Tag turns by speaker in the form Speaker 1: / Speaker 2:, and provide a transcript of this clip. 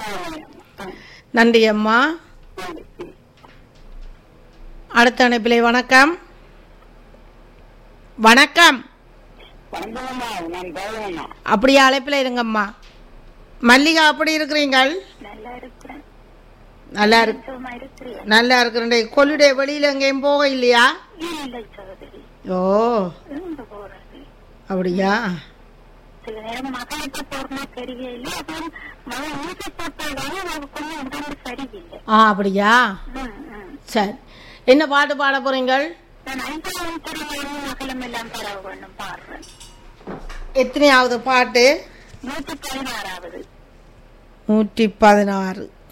Speaker 1: நன்றி அம்மா அடுத்த அணைப்பிலை வணக்கம் வணக்கம்
Speaker 2: வணக்கம்மா நான் தேவையம்மா
Speaker 1: அப்படியே அழைப்பில் இருங்கம்மா மல்லிகா அப்படி இருக்கிறீங்கள்
Speaker 2: நல்லா இருக்கிறேன்
Speaker 1: நல்லா இருக்கு
Speaker 2: சும்மா இருக்கிறேன்
Speaker 1: நல்லா இருக்கிறேன் கொள்ளுடைய வெளியில எங்கேயும் போக இல்லையா
Speaker 2: இல்லை சகோதரி
Speaker 1: ஓ
Speaker 2: இருந்து போறது
Speaker 1: அப்படியா
Speaker 2: சில நேரம் மகளுக்கு போறனா தெரியல அப்புறம் மகன் ஊசி போட்டாலும் அவருக்கு கொஞ்சம் உடம்பு சரியில்லை
Speaker 1: ஆ அப்படியா
Speaker 2: ம், ம்.
Speaker 1: சரி என்ன பாட்டு பாட போறீங்கள்
Speaker 2: நான் ஐந்தாவது துறையிலும் மகளும் எல்லாம் பரவ வேண்டும் பாடுறேன்
Speaker 1: எத்தனையாவது பாட்டு
Speaker 2: நூத்தி பதினாறாவது
Speaker 1: நூற்றி பதினாறு